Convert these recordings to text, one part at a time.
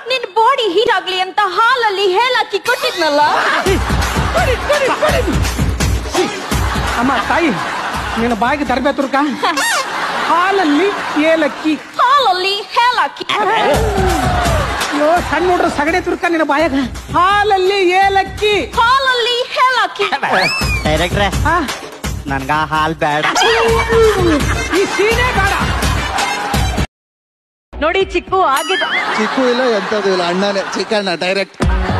ನಿನ್ body heat ಆಗ್ಲಿ ಅಂತ ಹಾಲಲ್ಲಿ ಹೇಳಕ್ಕಿ ಕೊಟ್ಟಿದ್ನಲ್ಲ ಅಮ್ಮ ತಾಯಿ ನಿನ್ನ ಬಾಯಿಗೆ ತರಬೇ ತುರ್ಕ ಹಾಲಲ್ಲಿ ಏಲಕ್ಕಿ ಹಾಲಲ್ಲಿ ಹೇಳಕ್ಕಿ ಅಯ್ಯೋ ಸಣ್ಣ ನೋಡ್ರ ಸಗಡೆ ತುರ್ಕ ನಿನ್ನ ಬಾಯಾಗ ಹಾಲಲ್ಲಿ ಏಲಕ್ಕಿ ಹಾಲಲ್ಲಿ ಹೇಳಕ್ಕಿ ಡೈರೆಕ್ಟ್ರೆ ಆ, ನನ್ಗ ಹಾಲ್ ಬ್ಯಾಡ ಈ ಸೀನೆ ಬೇಡ ನೋಡಿ ಚಿಕ್ಕು ಆಗಿದೆ ಚಿಕ್ಕು ಇಲ್ಲ ಎಂತದು ಇಲ್ಲ ಅಣ್ಣನೇ ಚಿಕ್ಕಣ್ಣ ಡೈರೆಕ್ಟ್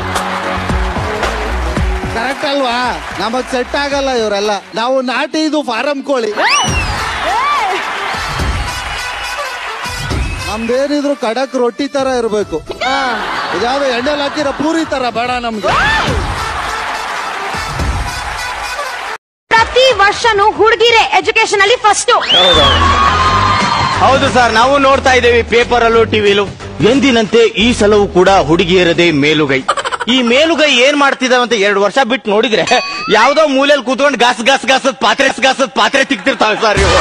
ಕರೆಕ್ಟ್ ಅಲ್ವಾ ನಮಗ್ ಸೆಟ್ ಆಗಲ್ಲ ಇವರೆಲ್ಲ ನಾವು ನಾಟಿ ಇದು ಫಾರಂ ಕೋಳಿ ನಮ್ದೇನಿದ್ರು ಕಡಕ್ ರೊಟ್ಟಿ ತರ ಇರ್ಬೇಕು ಇದ್ಯಾವ್ದು ಎಣ್ಣೆಲ್ ಹಾಕಿರೋ ಪೂರಿ ತರ ಬೇಡ ನಮ್ಗೆ ಪ್ರತಿ ವರ್ಷನೂ ಹುಡುಗಿರೆ ಎಜುಕೇಶನ್ ಅಲ್ಲಿ ಫಸ್ಟ್ ಹೌದು ಸರ್ ನಾವು ನೋಡ್ತಾ ಇದ್ದೇವೆ ಪೇಪರ್ ಅಲ್ಲೂ ಟಿವಿಲು ಎಂದಿನಂತೆ ಈ ಸಲವೂ ಕೂಡ ಹುಡುಗಿಯರದೇ ಮೇಲುಗೈ ಈ ಮೇಲುಗೈ ಏನ್ ಮಾಡ್ತಿದಾವೆ ಅಂತ ಎರಡು ವರ್ಷ ಬಿಟ್ಟು ನೋಡಿದ್ರೆ ಯಾವ್ದೋ ಮೂಲೆಯಲ್ಲಿ ಕೂತ್ಕೊಂಡು ಗಾಸ್ ಗಾಸ್ ಗಾಸದ್ ಪಾತ್ರೆ ಗಾಸದ್ ಪಾತ್ರೆ ತಿಕ್ತಿರ್ತಾವೆ ಸರ್ ಇವು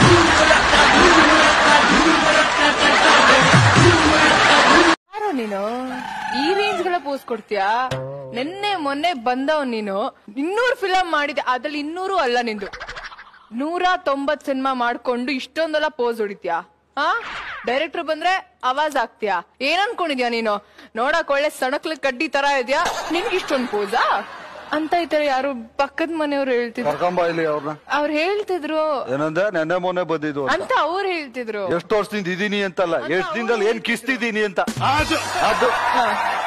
ಯಾರೋ ನೀನು ಈ ರೇಂಜ್ ಗಳ ಪೋಸ್ ಕೊಡ್ತೀಯಾ ನಿನ್ನೆ ಮೊನ್ನೆ ಬಂದವ್ ನೀನು ಇನ್ನೂರು ಫಿಲಂ ಮಾಡಿದೆ ಅದ್ರಲ್ಲಿ ಇನ್ನೂರು ಅಲ್ಲ ನಿಂದು ನೂರ ತೊಂಬತ್ ಸಿನಿಮಾ ಮಾಡ್ಕೊಂಡು ಇಷ್ಟೊಂದೆಲ್ಲ ಪೋಸ್ ಹೊಡಿತ್ಯಾ ಹಾ ಡೈರೆಕ್ಟರ್ ಬಂದ್ರೆ ಅವಾಜ್ ಆಗ್ತೀಯಾ ಏನ್ ಅನ್ಕೊಂಡಿದ್ಯಾ ನೀನು ನೋಡಕ್ ಒಳ್ಳೆ ಸಣಕ್ಲ ಕಡ್ಡಿ ತರ ಇದ್ಯಾ ನಿನ್ಗೆ ಇಷ್ಟೊಂದ್ ಪೋಸಾ ಅಂತ ಈ ತರ ಯಾರು ಪಕ್ಕದ ಮನೆಯವ್ರು ಹೇಳ್ತಿದ್ರು ಕರ್ಕೊಂಬ ಇಲ್ಲಿ ಅವ್ರನ್ನ ಅವ್ರು ಹೇಳ್ತಿದ್ರು ಏನಂದ್ರೆ ನೆನ್ನೆ ಮೊನ್ನೆ ಬಂದಿದ್ದು ಅಂತ ಅವ್ರು ಹೇಳ್ತಿದ್ರು ಎಷ್ಟು ವರ್ಷದಿಂದ ಇದೀನಿ ಅಂತಲ್ಲ ಎಷ್ಟು ದಿನದಲ್ಲಿ ಏನ್ ಕಿಸ್ತಿದೀನಿ ಅಂತ ಅದು ಅದು